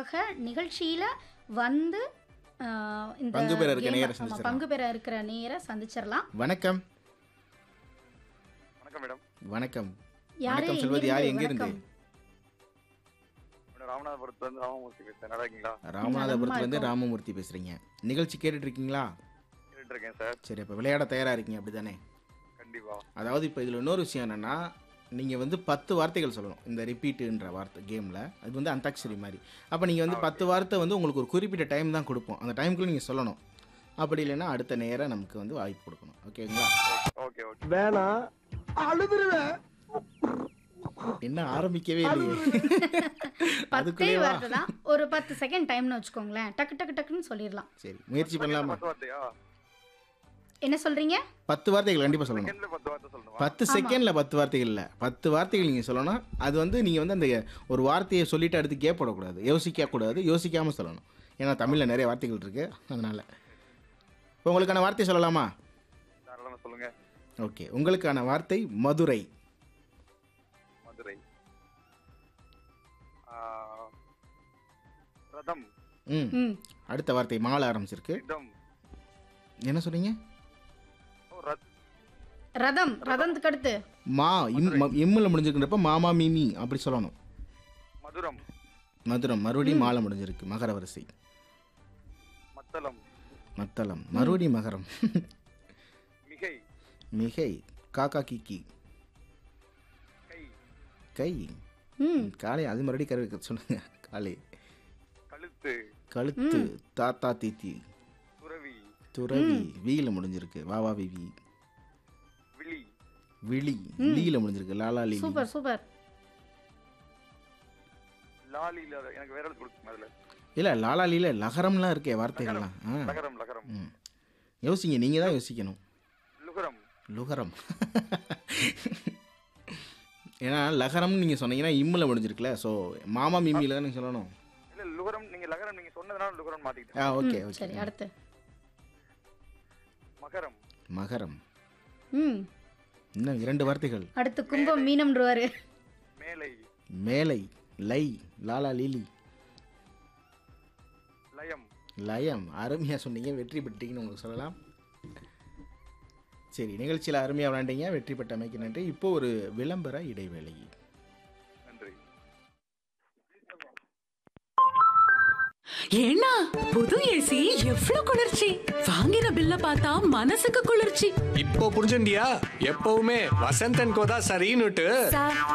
நேயருக்காக நிகழ்ச்சியில வந்து ஆஹ், இந்த பங்கு பெற இருக்க game- நேயரை ஆமா, சந்திச்சிடலாம். பங்கு பெற இருக்கிற நேயரை சந்திச்சிடலாம் வணக்கம் வணக்கம் மேடம் வணக்கம் யாரு வணக்கம் சொல்வது யார் எங்கிருந்து? எங்கிருந்து வணக்கம். மேடம் ராமநாதபுரத்துல இருந்து ராமமூர்த்தி பேசுறேன் நல்லா இருக்கீங்களா ராமநாதபுரத்துல இருந்து இருக்கோம். ராமமூர்த்தி பேசுறீங்க நிகழ்ச்சி கேட்டுட்டு இருக்கீங்களா கேட்டுட்டு இருக்கேன் சார் சரி அப்போ விளையாட தயாரா இருக்கீங்க அப்படிதானே கண்டிப்பா அதாவது இப்போ இதில் இன்னொரு விஷயம் என்னன்னா நீங்கள் வந்து பத்து வார்த்தைகள் சொல்லணும் இந்த ரிப்பீட்டுன்ற வார்த்தை கேமில் அது வந்து அந்தாக்ஷரி மாதிரி அப்போ நீங்கள் வந்து பத்து வார்த்தை வந்து உங்களுக்கு ஒரு குறிப்பிட்ட டைம் தான் கொடுப்போம் அந்த டைமுக்குள்ளே நீங்கள் சொல்லணும் அப்படி இல்லைன்னா அடுத்த நேரம் நமக்கு வந்து வாய்ப்பு கொடுக்கணும் ஓகேங்களா ஓகே ஓகே வேணாம் அழுதுருவேன் என்ன ஆரம்பிக்கவே இல்லையே பத்தே அதுக்குள்ளேயே வா. வார்த்தை தான் ஒரு பத்து செகண்ட் டைம்னு வச்சுக்கோங்களேன் டக்கு டக்கு டக்குன்னு சொல்லிடலாம் சரி முயற்சி பண்ணலாமா பத்து வார்த்தையா என்ன சொல்றீங்க பத்து வார்த்தைகள் கண்டிப்பாக சொல்லணும் செகண்ட்ல பத்து வார்த்தை சொல்லணுமா பத்து செகண்டில் பத்து வார்த்தைகள் இல்லை பத்து வார்த்தைகள் நீங்கள் சொல்லணும் அது வந்து நீங்கள் வந்து அந்த ஒரு வார்த்தையை சொல்லிட்டு அடுத்து கேப் போடக்கூடாது யோசிக்க கூடாது யோசிக்காமல் சொல்லணும் ஏன்னா தமிழில் நிறைய வார்த்தைகள் இருக்குது அதனால் இப்போ உங்களுக்கான வார்த்தை சொல்லலாமா தாராளமா சொல்லுங்க ஓகே உங்களுக்கான வார்த்தை மதுரை மதுரை ஆ, ரதம் ம் ம் அடுத்த வார்த்தை மாலை ஆரம்பிச்சிருக்கு ரிதம் என்ன சொன்னீங்க ஓ, ரத்- ரதம் ரதத்துக்கு அடுத்து மா இம் ம- இம்மில் முடிஞ்சிருக்கிறப்ப மாமா மீமி அப்படி சொல்லணும் மதுரம் மதுரம் மறுபடியும் மாலை முடிஞ்சிருக்கு மகர வரிசை மத்தளம் மத்தளம் மறுபடியும் மகரம் மிகை மிகை காக்கா கிக்கி கை கை ம் காலை அது மறுபடியும் கரு சொல்லுங்க காலை கழுத்து கழுத்து தாத்தா தீத்தி துறவி துறவி வீல முடிஞ்சிருக்கு வா வா வி வி விழி விழி லீல முடிஞ்சிருக்கு லாலா லீலி சூப்பர் சூப்பர் லாலில எனக்கு வேற எழுத்து கொடுக்குங்க அதுல இல்ல லாலா லீல லகரம்லாம் இருக்கே வார்த்தைகள்லாம் ஆ லகரம் லகரம் ம். யோசிங்க நீங்க தான் யோசிக்கணும் லுகரம் லுகரம் ஏன்னா லகரம்னு நீங்க சொன்னீங்கன்னா இம்முல முடிஞ்சிருக்குல்ல ஸோ மாமா மிமியில தான் நீங்க சொல்லணும் இல்ல லுகரம் நீங்க லகரம் நீங்க சொன்னதுனால லுகரம் மாத்திக்கிட்டேன் ஆ ஓகே ம், ஓகே சரி அடுத்து மகரம் மகரம் ம் இன்னும் இரண்டு வார்த்தைகள் அடுத்து கும்பம் மீனம்ன்றவாரு மேலை மேலை லை லாலா லீலி லயம் லயம் அருமையாக சொன்னீங்க வெற்றி பெற்றீங்கன்னு உங்களுக்கு சொல்லலாம் சரி நிகழ்ச்சியில் அருமையாக விளையாண்டீங்க வெற்றி பெற்றமைக்கு நன்றி இப்போ ஒரு விளம்பர இடைவேளை நன்றி ஏன்னா புது ஏசி எவ்ளோ குளிர்ச்சி வாங்கின பில்ல பார்த்தா மனசுக்கு குளிர்ச்சி இப்போ புரிஞ்சுண்டியா எப்பவுமே வசந்தன் கோதா சரின்னுட்டு